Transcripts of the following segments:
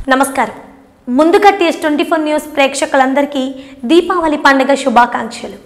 నమస్కారం ముందుగా TS twenty four news ప్రేక్షకులందరికీ దీపావళి పండుగ శుభాకాంక్షలు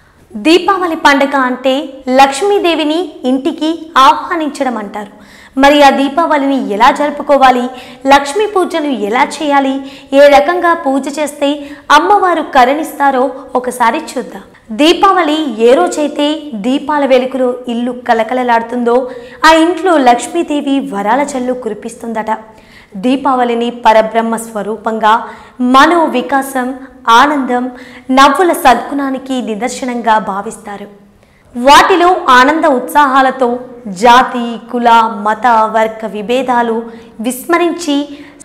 దీపావళి పండుగ అంటే లక్ష్మీదేవిని ఇంటికి ఆహ్వానించడం అంటారు మరి ఆ దీపావళిని ఎలా జరుపుకోవాలి లక్ష్మీ పూజను ఎలా చేయాలి ఏ రకంగా పూజ చేస్తే అమ్మవారు కరుణిస్తారో ఒకసారి చూద్దాం దీపావళి ఏ రోజైతే దీపాల వెలుగులో ఇల్లు కలకలలాడుతుందో ఆ ఇంట్లో లక్ష్మీదేవి వరాల చల్లు కురిపిస్తుందట దీపావళిని పరబ్రహ్మ స్వరూపంగా మనో వికాసం ఆనందం నవ్వుల సద్గుణానికి నిదర్శనంగా భావిస్తారు వాటిలో ఆనంద ఉత్సాహాలతో జాతి కుల మత వర్గ విభేదాలు విస్మరించి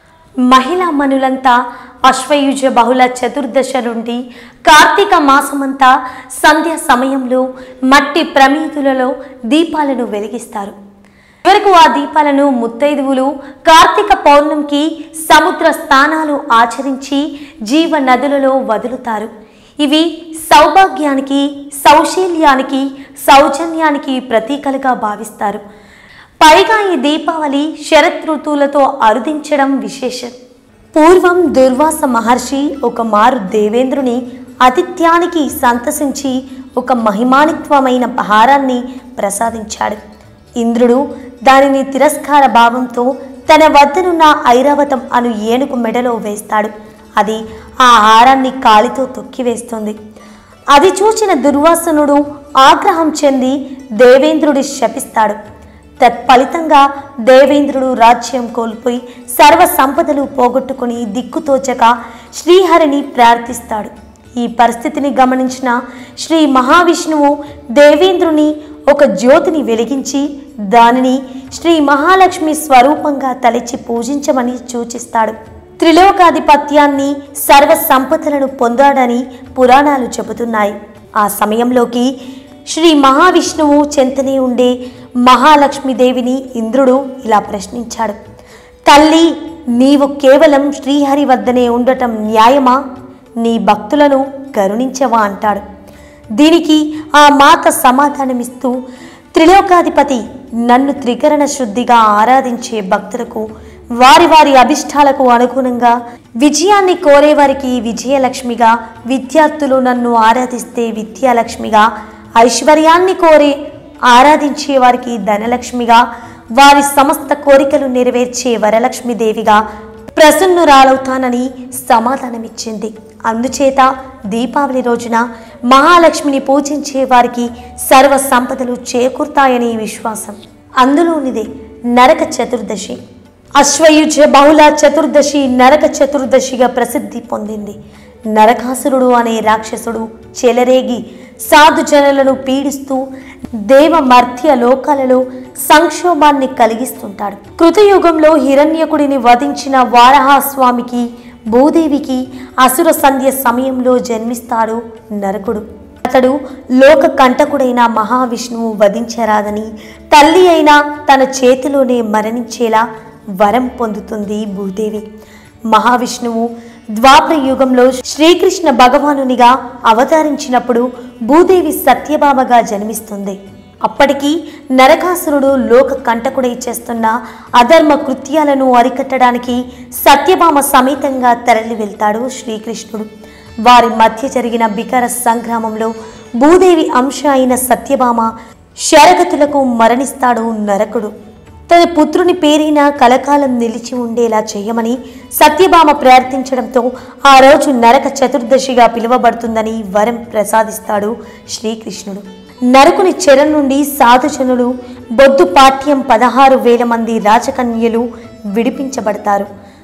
మహిళా మనులంతా అశ్వయుజ బహుళ చతుర్దశ నుండి కార్తీక మాసమంతా సంధ్య సమయంలో మట్టి ప్రమీదులలో దీపాలను వెలిగిస్తారు చివరకు ఆ దీపాలను ముత్తైదువులు కార్తీక పౌర్ణమికి సముద్ర స్నానాలు ఆచరించి జీవ నదులలో వదులుతారు ఇవి సౌభాగ్యానికి సౌశీల్యానికి సౌజన్యానికి ప్రతీకలుగా భావిస్తారు పైగా ఈ దీపావళి శరత్ ఋతువులతో అరుదించడం విశేషం పూర్వం దుర్వాస మహర్షి ఒక మారు దేవేంద్రుని ఆతిథ్యానికి సంతసించి ఒక మహిమానిత్వమైన హారాన్ని ప్రసాదించాడు ఇంద్రుడు దానిని తిరస్కార భావంతో తన వద్దనున్న ఐరావతం అను ఏనుగు మెడలో వేస్తాడు అది ఆ హారాన్ని కాలితో తొక్కివేస్తుంది అది చూచిన దుర్వాసనుడు ఆగ్రహం చెంది దేవేంద్రుడి శపిస్తాడు తత్ఫలితంగా దేవేంద్రుడు రాజ్యం కోల్పోయి సర్వ సంపదలు పోగొట్టుకుని దిక్కుతోచక శ్రీహరిని ప్రార్థిస్తాడు ఈ పరిస్థితిని గమనించిన శ్రీ మహావిష్ణువు దేవేంద్రుని ఒక జ్యోతిని వెలిగించి దానిని శ్రీ మహాలక్ష్మి స్వరూపంగా తలచి పూజించమని సూచిస్తాడు త్రిలోకాధిపత్యాన్ని సర్వ సంపదలను పొందాడని పురాణాలు చెబుతున్నాయి ఆ సమయంలోకి శ్రీ మహావిష్ణువు చెంతనే ఉండే మహాలక్ష్మీదేవిని ఇంద్రుడు ఇలా ప్రశ్నించాడు తల్లి నీవు కేవలం శ్రీహరి వద్దనే ఉండటం న్యాయమా నీ భక్తులను కరుణించవా అంటాడు దీనికి ఆ మాత సమాధానమిస్తూ త్రిలోకాధిపతి నన్ను త్రికరణ శుద్ధిగా ఆరాధించే భక్తులకు వారి వారి అభిష్టాలకు అనుగుణంగా విజయాన్ని కోరేవారికి విజయలక్ష్మిగా విద్యార్థులు నన్ను ఆరాధిస్తే విద్యాలక్ష్మిగా ఐశ్వర్యాన్ని కోరే ఆరాధించే వారికి ధనలక్ష్మిగా వారి సమస్త కోరికలు నెరవేర్చే వరలక్ష్మీదేవిగా ప్రసన్నురాలవుతానని సమాధానమిచ్చింది అందుచేత దీపావళి రోజున మహాలక్ష్మిని పూజించే వారికి సర్వ సంపదలు చేకూరుతాయని విశ్వాసం అందులోనిదే నరక చతుర్దశి అశ్వయుజ బహుళ చతుర్దశి నరక చతుర్దశిగా ప్రసిద్ధి పొందింది నరకాసురుడు అనే రాక్షసుడు చెలరేగి సాధు జనులను పీడిస్తూ దేవ మర్త్య లోకాలలో సంక్షోభాన్ని కలిగిస్తుంటాడు కృతయుగంలో హిరణ్యకుడిని వధించిన వారహాస్వామికి భూదేవికి అసుర సంధ్య సమయంలో జన్మిస్తాడు నరకుడు అతడు లోక కంటకుడైన మహావిష్ణువు వధించరాదని తల్లి అయిన తన చేతిలోనే మరణించేలా వరం పొందుతుంది భూదేవి మహావిష్ణువు ద్వాపర యుగంలో శ్రీకృష్ణ భగవానునిగా అవతరించినప్పుడు భూదేవి సత్యభామగా జన్మిస్తుంది అప్పటికి నరకాసురుడు లోక కంటకుడై చేస్తున్న అధర్మ కృత్యాలను అరికట్టడానికి సత్యభామ సమేతంగా తరలి వెళ్తాడు శ్రీకృష్ణుడు వారి మధ్య జరిగిన బికర సంగ్రామంలో భూదేవి అంశ అయిన సత్యభామ శరగతులకు మరణిస్తాడు నరకుడు తన పుత్రుని పేరిన కలకాలం నిలిచి ఉండేలా చేయమని సత్యభామ ప్రార్థించడంతో ఆ రోజు నరక చతుర్దశిగా పిలువబడుతుందని వరం ప్రసాదిస్తాడు శ్రీకృష్ణుడు నరకుని చెర నుండి సాధుజనులు బొద్దు పాఠ్యం పదహారు వేల మంది రాజకన్యలు విడిపించబడతారు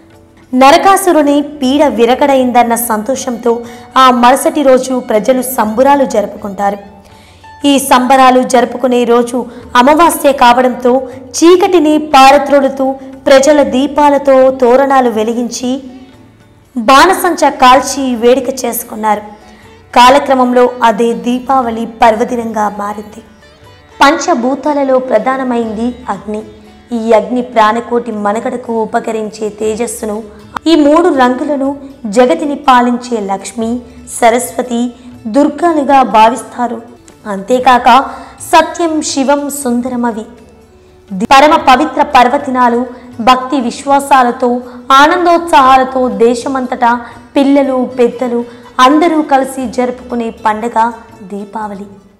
నరకాసురుని పీడ విరగడైందన్న సంతోషంతో ఆ మరుసటి రోజు ప్రజలు సంబురాలు జరుపుకుంటారు ఈ సంబరాలు జరుపుకునే రోజు అమావాస్య కావడంతో చీకటిని పారత్రోలుతూ ప్రజల దీపాలతో తోరణాలు వెలిగించి బాణసంచ కాల్చి వేడుక చేసుకున్నారు కాలక్రమంలో అదే దీపావళి పర్వదినంగా మారింది పంచభూతాలలో ప్రధానమైంది అగ్ని ఈ అగ్ని ప్రాణకోటి మనగడకు ఉపకరించే తేజస్సును ఈ మూడు రంగులను జగతిని పాలించే లక్ష్మి సరస్వతి దుర్గాలుగా భావిస్తారు అంతేకాక సత్యం శివం సుందరమవి ది- పరమ పవిత్ర పర్వదినాలు భక్తి విశ్వాసాలతో ఆనందోత్సాహాలతో దేశమంతటా పిల్లలు పెద్దలు అందరూ కలిసి జరుపుకునే పండగ దీపావళి